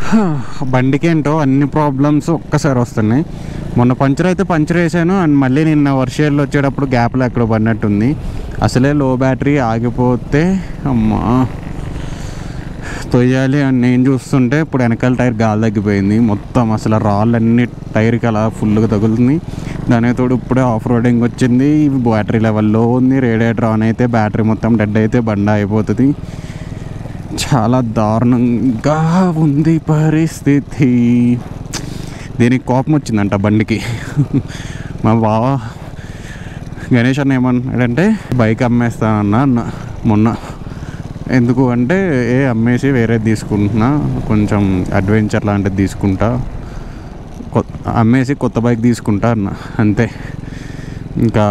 బండికి ఏంటో అన్ని ప్రాబ్లమ్స్ ఒక్కసారి వస్తున్నాయి మొన్న పంచర్ అయితే పంచర్ వేసాను అండ్ మళ్ళీ నిన్న వర్షాలు వచ్చేటప్పుడు గ్యాప్లో ఎక్కడ పడినట్టుంది అసలే లో బ్యాటరీ ఆగిపోతే అమ్మా తొయ్యాలి అని నేను చూస్తుంటే ఇప్పుడు వెనకాల టైర్ గాలి తగ్గిపోయింది మొత్తం అసలు రాళ్ళన్నీ టైర్కి అలా ఫుల్గా తగులుతుంది దానికి తోడు ఇప్పుడే ఆఫ్ రోడింగ్ వచ్చింది బ్యాటరీ లెవెల్లో ఉంది రేడియేటర్ ఆన్ అయితే బ్యాటరీ మొత్తం డెడ్ అయితే బండ అయిపోతుంది చాలా దారుణంగా ఉంది పరిస్థితి దీనికి కోపం వచ్చిందంట బండికి మా బావ గణేష్ అన్న ఏమన్నాడంటే బైక్ అమ్మేస్తానన్న అన్న మొన్న ఎందుకు అంటే ఏ అమ్మేసి వేరే తీసుకుంటున్నా కొంచెం అడ్వెంచర్ లాంటిది తీసుకుంటా కొ- అమ్మేసి కొత్త బైక్ తీసుకుంటా అన్న అంతే ఇంకా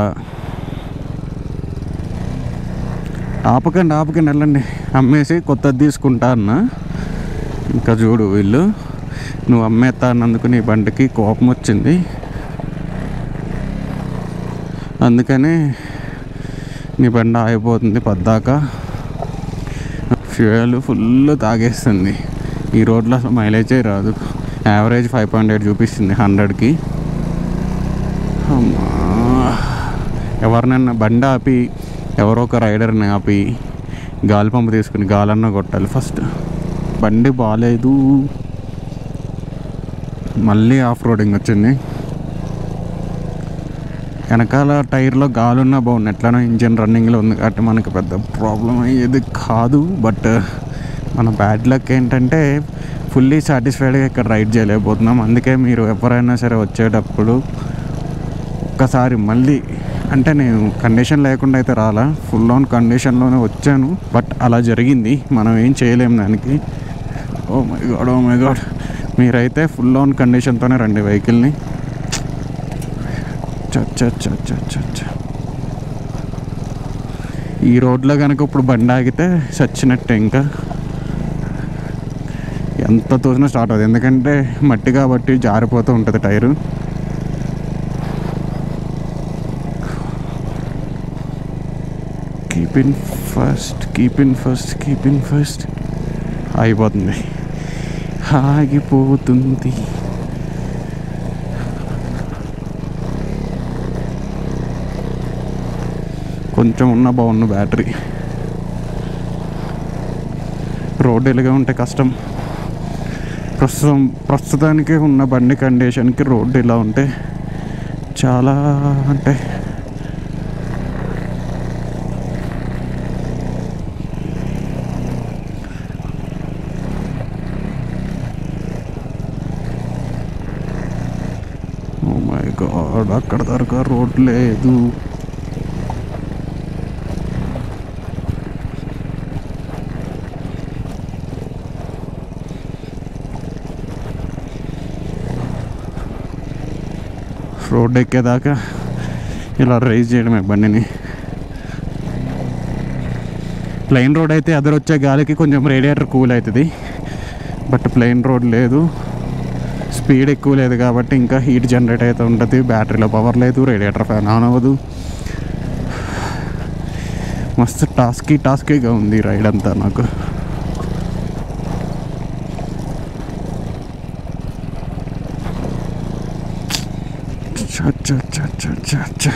ఆపకండి ఆపకండి వెళ్ళండి అమ్మేసి కొత్తది తీసుకుంటా అన్న ఇంకా చూడు వీళ్ళు నువ్వు అమ్మేస్తా అన్నందుకు నీ బండికి కోపం వచ్చింది అందుకని నీ బండి ఆగిపోతుంది పద్దాక ఫ్యూయల్ ఫుల్ తాగేస్తుంది ఈ రోడ్లో అసలు మైలేజే రాదు యావరేజ్ ఫైవ్ పాయింట్ ఎయిట్ చూపిస్తుంది హండ్రెడ్కి అమ్మా ఎవరినైనా బండి ఆపి ఎవరో ఒక రైడర్ని ఆపి గాలి పంపు తీసుకుని గాలన్నా కొట్టాలి ఫస్ట్ బండి బాగాలేదు మళ్ళీ ఆఫ్ రోడింగ్ వచ్చింది వెనకాల టైర్లో గాలున్నా బాగుంది ఎట్లనో ఇంజిన్ రన్నింగ్లో ఉంది కాబట్టి మనకి పెద్ద ప్రాబ్లం అయ్యేది కాదు బట్ మన బ్యాడ్ లక్ ఏంటంటే ఫుల్లీ సాటిస్ఫైడ్గా ఇక్కడ రైడ్ చేయలేకపోతున్నాం అందుకే మీరు ఎవరైనా సరే వచ్చేటప్పుడు ఒక్కసారి మళ్ళీ అంటే నేను కండిషన్ లేకుండా అయితే రాలా ఫుల్ ఆన్ కండిషన్లోనే వచ్చాను బట్ అలా జరిగింది మనం ఏం చేయలేం దానికి oh my god oh my god మీరైతే ఫుల్ ఆన్ కండిషన్తోనే రండి వెహికల్ని చ చ చ చ చ చ. ఈ రోడ్లో కనుక ఇప్పుడు బండి ఆగితే చచ్చినట్టే ఇంకా ఎంత తోసినా స్టార్ట్ అవుతుంది ఎందుకంటే మట్టి కాబట్టి జారిపోతూ ఉంటుంది tyre keep in first keep in first keep in first అయిపోతుంది ఆగిపోతుంది కొంచెం ఉన్న బాగున్న బ్యాటరీ రోడ్ ఎలాగా ఉంటే కష్టం ప్రస్తుతం ప్రస్తుతానికి ఉన్న బండి కండిషన్కి రోడ్డు ఇలా ఉంటే చాలా అంటే ఓ మై గాడ్ అక్కడ దాకా రోడ్ లేదు రోడ్ ఎక్కేదాకా ఇలా రైజ్ చేయడమే బండిని ప్లెయిన్ రోడ్ అయితే ఎదురొచ్చే గాలికి కొంచెం రేడియేటర్ కూల్ అవుతుంది బట్ ప్లెయిన్ రోడ్ లేదు స్పీడ్ ఎక్కువ లేదు కాబట్టి ఇంకా హీట్ జనరేట్ అవుతూ ఉంటుంది బ్యాటరీలో పవర్ లేదు రేడియేటర్ ఫ్యాన్ ఆన్ అవ్వదు మస్తు టాస్కీ టాస్కీగా ఉంది రైడ్ అంతా నాకు చ చ చ చ చ చ.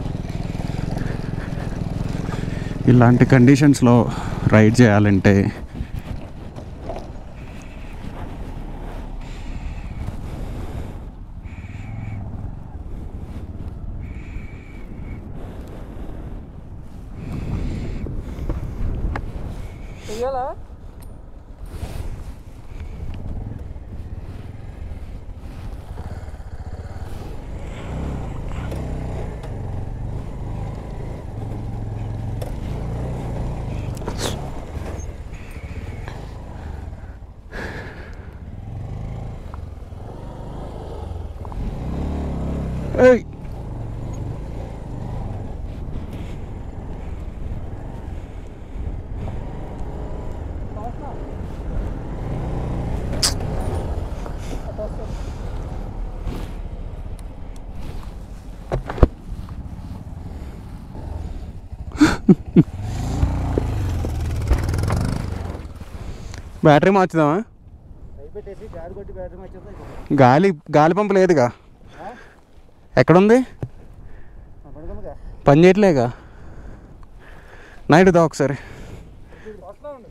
ఇలాంటి కండిషన్స్లో రైడ్ చేయాలంటే చెయ్యాలా ఏయ్ బ్యాటరీ మార్చుదామా అయిపోయింది పెట్టేసి గాడి కొట్టి బ్యాటరీ వచ్చేస్తే గాలి గాలి పంపు లేదుగా ఎక్కడుంది పడుకుందిగా పని చేయట్లేగా నైట్ దా ఒకసారి వస్తా ఉండు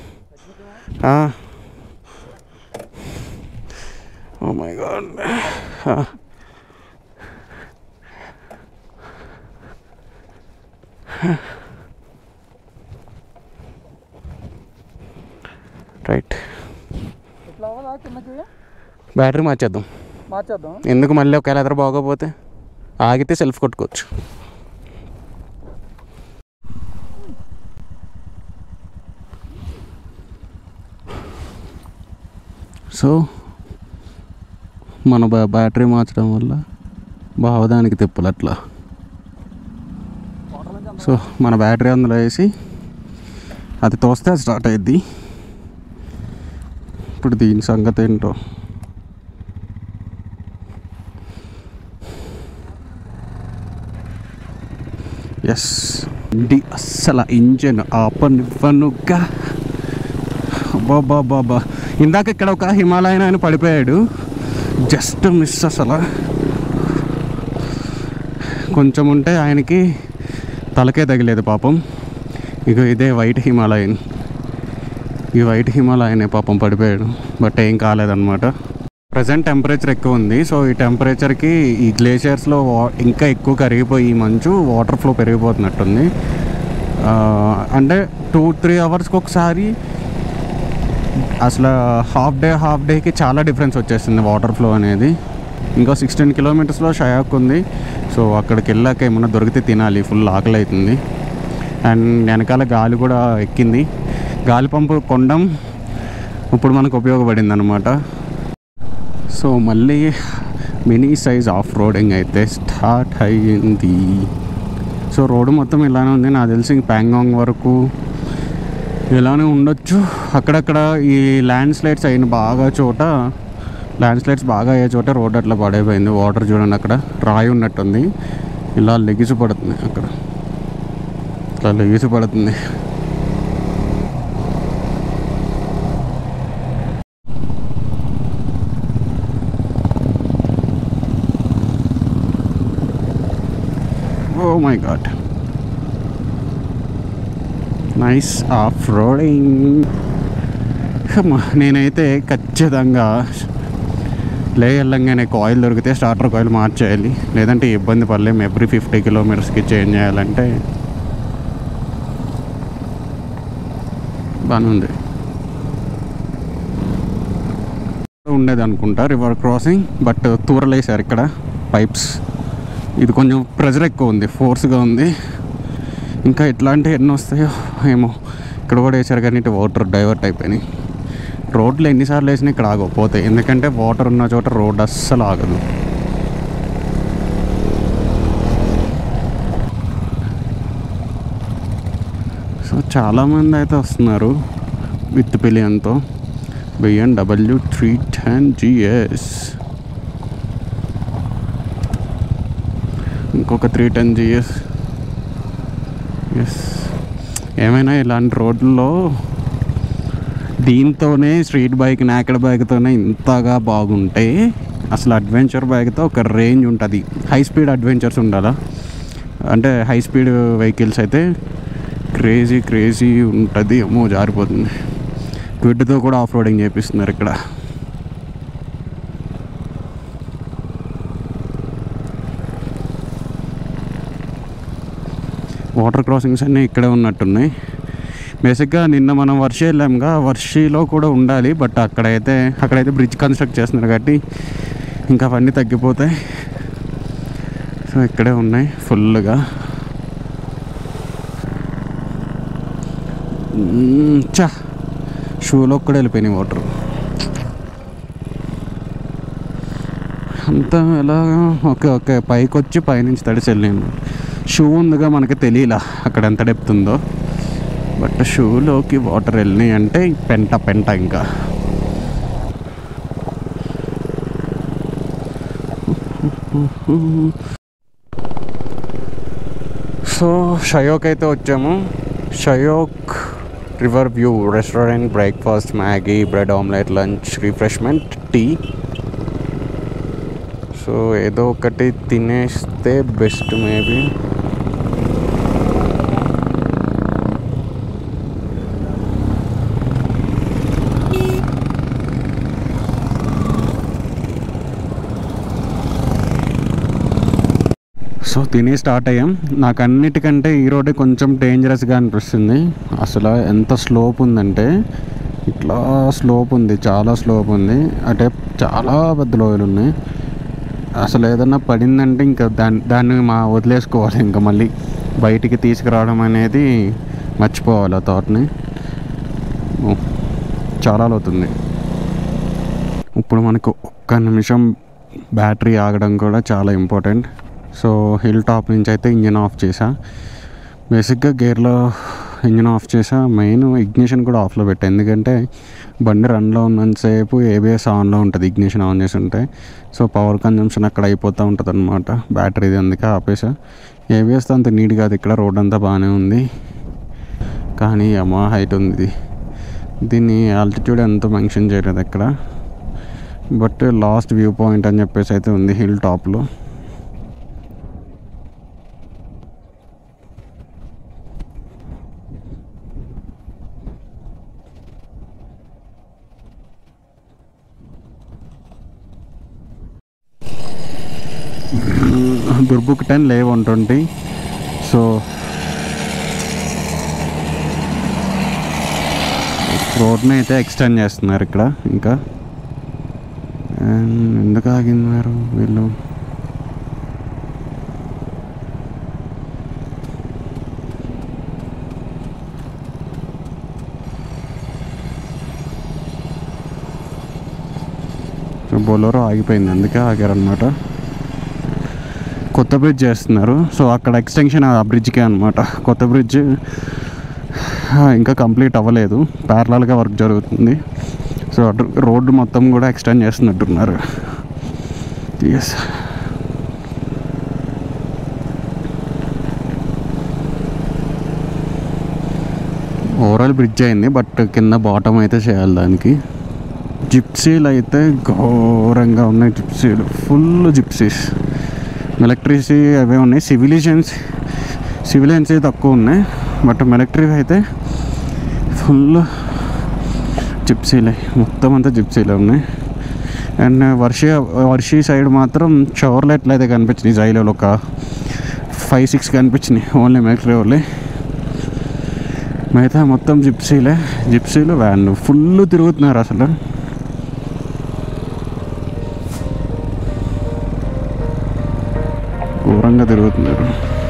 ఓ మై గాడ్ రైట్ ఇట్లా అవ్వాలా కిందకి బ్యాటరీ మార్చేద్దాం మార్చేద్దాం ఎందుకు మళ్ళీ ఒకవేళ ఎదురు బాగోపోతే ఆగితే సెల్ఫ్ కొట్టుకోవచ్చు సో మన బ్యా బ్యాటరీ మార్చడం వల్ల బావదానికి తిప్పలు అట్లా సో మన బ్యాటరీ అందులో వేసి అది తోస్తే అది స్టార్ట్ అయ్యిద్ది ఇప్పుడు దీని సంగతి ఏంటో ఎస్ డి అస్సలు ఇంజన్ ఆపనివ్వనుగా బాబా బాబా ఇందాక ఇక్కడ ఒక హిమాలయన్ ఆయన పడిపోయాడు జస్ట్ మిస్ అసలు కొంచెం ఉంటే ఆయనకి తలకే తగిలేదు పాపం ఇక ఇదే వైట్ హిమాలయన్ ఈ వైట్ హిమాలయనే పాపం పడిపోయాడు బట్ ఏం కాలేదన్నమాట ప్రజెంట్ టెంపరేచర్ ఎక్కువ ఉంది సో ఈ టెంపరేచర్కి ఈ గ్లేషియర్స్లో వా- ఇంకా ఎక్కువ కరిగిపోయి ఈ మంచు వాటర్ ఫ్లో పెరిగిపోతున్నట్టుంది ఆ, అంటే టూ త్రీ అవర్స్కి ఒకసారి అసలు హాఫ్ డే హాఫ్ డేకి చాలా డిఫరెన్స్ వచ్చేస్తుంది వాటర్ ఫ్లో అనేది ఇంకా సిక్స్టీన్ కిలోమీటర్స్లో షయాక్ ఉంది సో అక్కడికి వెళ్ళాక ఏమన్నా దొరికితే తినాలి ఫుల్ ఆకలి అవుతుంది అండ్ వెనకాల గాలి కూడా ఎక్కింది గాలి పంపు కొండం ఇప్పుడు మనకు ఉపయోగపడింది అనమాట సో మళ్ళీ మినీ సైజ్ ఆఫ్ రోడింగ్ అయితే స్టార్ట్ అయ్యింది సో రోడ్డు మొత్తం ఇలానే ఉంది నాకు తెలిసి ప్యాంగాంగ్ వరకు ఇలానే ఉండొచ్చు అక్కడక్కడ ఈ ల్యాండ్ స్లైడ్స్ అయిన బాగా చోట ల్యాండ్ స్లైడ్స్ బాగా అయ్యే చోట రోడ్ అట్లా పడైపోయింది వాటర్ చూడండి అక్కడ రాయి ఉన్నట్టుంది ఇలా లెగిసి పడుతుంది అక్కడ ఇట్లా లెగిసి పడుతుంది oh my god nice off roading నేనైతే ఖచ్చితంగా లే వెళ్ళంగానే కాయిల్ దొరికితే స్టార్టర్ కాయిల్ మార్చేయాలి లేదంటే ఇబ్బంది పడలేం ఎవ్రీ ఫిఫ్టీ కిలోమీటర్స్కి చేంజ్ చేయాలంటే బాగానే ఉంది ఉండేది అనుకుంటా రివర్ క్రాసింగ్ బట్ తూరలేసారు ఇక్కడ పైప్స్ ఇది కొంచెం ప్రెజర్ ఎక్కువ ఉంది ఫోర్స్గా ఉంది ఇంకా ఇట్లాంటివి ఎన్ని వస్తాయో ఏమో ఇక్కడ కూడా వేసారు కానీ ఇటు వాటర్ డైవర్ట్ అయిపోయినాయి రోడ్లు ఎన్నిసార్లు వేసినా ఇక్కడ ఆగకపోతాయి ఎందుకంటే వాటర్ ఉన్న చోట రోడ్ అస్సలు ఆగదు సో చాలామంది అయితే వస్తున్నారు విత్ పిలియన్తో బిఎన్డబ్ల్యూ త్రీ టెన్ జిఎస్ ఇంకొక త్రీ టెన్ జిఎస్ ఎస్ ఏమైనా ఇలాంటి రోడ్లలో దీంతోనే స్ట్రీట్ బైక్ నాకెడ్ బైక్తోనే ఇంతగా బాగుంటే అసలు అడ్వెంచర్ బైక్తో ఒక రేంజ్ ఉంటుంది హై స్పీడ్ అడ్వెంచర్స్ ఉండాలా అంటే హై స్పీడ్ వెహికల్స్ అయితే క్రేజీ క్రేజీ ఉంటుంది అమ్మో జారిపోతుంది క్విడ్తో కూడా ఆఫ్ రోడింగ్ చేపిస్తున్నారు ఇక్కడ వాటర్ క్రాసింగ్స్ అన్నీ ఇక్కడే ఉన్నట్టున్నాయి బేసిక్గా నిన్న మనం వర్షి వెళ్ళాంగా వర్షిలో కూడా ఉండాలి బట్ అక్కడైతే అక్కడైతే బ్రిడ్జ్ కన్స్ట్రక్ట్ చేస్తున్నారు కాబట్టి ఇంకా అవన్నీ తగ్గిపోతాయి సో ఇక్కడే ఉన్నాయి ఫుల్గా మ్మ్, చా షూలో కూడా వెళ్ళిపోయినాయి వాటర్ అంతా ఎలా ఓకే ఓకే పైకి వచ్చి పైనుంచి తడిసి వెళ్ళాను షూ ఉందిగా మనకి తెలియలా అక్కడ ఎంత డెప్త్ ఉందో బట్ షూలోకి వాటర్ వెళ్ళినాయి అంటే పెంట పెంట ఇంకా సో షయోక్ అయితే వచ్చాము Shyok river view restaurant breakfast Maggi bread omelette lunch refreshment tea so ఏదో ఒకటి తినేస్తే బెస్ట్ మేబీ సో తిని స్టార్ట్ అయ్యాం నాకు అన్నిటికంటే ఈ రోడ్డే కొంచెం డేంజరస్గా అనిపిస్తుంది అసలు ఎంత స్లోప్ ఉందంటే ఇట్లా స్లోప్ ఉంది చాలా స్లోప్ ఉంది అంటే చాలా పెద్ద లోయలు ఉన్నాయి అసలు ఏదన్నా పడిందంటే ఇంకా దాన్ని దాన్ని మా వదిలేసుకోవాలి ఇంకా మళ్ళీ బయటికి తీసుకురావడం అనేది మర్చిపోవాలి ఆ థాట్ని ఓ, చాలా అవుతుంది ఇప్పుడు మనకు ఒక్క నిమిషం బ్యాటరీ ఆగడం కూడా చాలా ఇంపార్టెంట్ సో హిల్ టాప్ నుంచి అయితే ఇంజిన్ ఆఫ్ చేసా బేసిక్గా గేర్లో ఇంజిన్ ఆఫ్ చేసా మెయిన్ ఇగ్నిషన్ కూడా ఆఫ్లో పెట్టా ఎందుకంటే బండి రన్లో ఉన్నంతసేపు ఏబిఎస్ ఆన్లో ఉంటుంది ఇగ్నిషన్ ఆన్ చేసి ఉంటే సో పవర్ కన్జంప్షన్ అక్కడ అయిపోతూ ఉంటుంది అనమాట బ్యాటరీది అందుకే ఆపేసా ఏబిఎస్ అంత నీట్ కాదు ఇక్కడ రోడ్ అంతా బాగానే ఉంది కానీ అమ్మా హైట్ ఉంది ఇది. దీన్ని ఆల్టిట్యూడ్ ఎంతో మెన్షన్ చేయలేదు ఇక్కడ బట్ లాస్ట్ వ్యూ పాయింట్ అని చెప్పేసి అయితే ఉంది హిల్ టాప్లో Durbuk ten Leh one twenty so రోడ్ని అయితే ఎక్స్టెండ్ చేస్తున్నారు ఇక్కడ ఇంకా And ఎందుకు ఆగినారు వీళ్ళు సో బొలోరో ఆగిపోయింది అందుకే ఆగారనమాట కొత్త బ్రిడ్జ్ చేస్తున్నారు సో అక్కడ ఎక్స్టెన్షన్ ఆ బ్రిడ్జ్కే అనమాట కొత్త బ్రిడ్జ్ ఇంకా కంప్లీట్ అవ్వలేదు ప్యారలాల్గా వర్క్ జరుగుతుంది సో అటు రోడ్డు మొత్తం కూడా ఎక్స్టెండ్ చేస్తున్నట్టున్నారు ఎస్ ఓవరాల్ బ్రిడ్జ్ అయింది బట్ కింద బాటమ్ అయితే చేయాలి దానికి జిప్సీలు అయితే ఘోరంగా ఉన్నాయి జిప్సీలు ఫుల్ జిప్సీస్ ఎలక్ట్రిసిటీ అవే ఉన్నాయి సివిలియన్స్ సివిలియన్స్ తక్కువ ఉన్నాయి బట్ మిలిటరీ అయితే ఫుల్ జిప్సీలే మొత్తం అంతా జిప్సీలే ఉన్నాయి అండ్ వర్షి వర్షి సైడ్ మాత్రం షవర్లెట్లు అయితే కనిపించినాయి జైలలో ఒక ఫైవ్ సిక్స్ కనిపించినాయి ఓన్లీ మిలిటరీ ఓన్లీ మిగతా మొత్తం జిప్సీలే జిప్సీలు వ్యాన్లు ఫుల్ తిరుగుతున్నారు అసలు ఘోరంగా తిరుగుతున్నారు